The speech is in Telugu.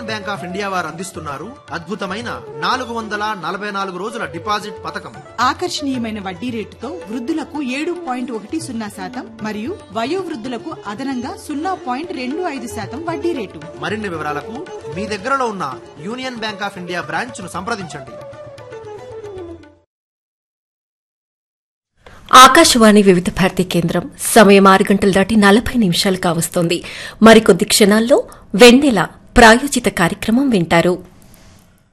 యూనియన్ బ్యాంక్ ఆఫ్ ఇండియా వారు అందిస్తున్నారు అద్భుతమైన నాలుగు వందల నలభై నాలుగు రోజుల డిపాజిట్ పథకం ఆకర్షణీయమైన వడ్డీ రేటుతో వృద్ధులకు ఏడు పాయింట్ ఒకటి సున్నా శాతం మరియు వయోవృద్ధులకు అదనంగా సున్నా పాయింట్ రెండు ఐదు శాతం వడ్డీ రేటు మరిన్ని వివరాలకు మీ దగ్గరలో ఉన్న Union Bank of India branch ను సంప్రదించండి ఆకాశవాణి వివిధ భారతి కేంద్రం సమయం ఆరు గంటలు దాటి నలభై నిమిషాలు కావస్తోంది మరికొద్ది క్షణాల్లో వెన్నెల ప్రాయోజిత కార్యక్రమం వింటారు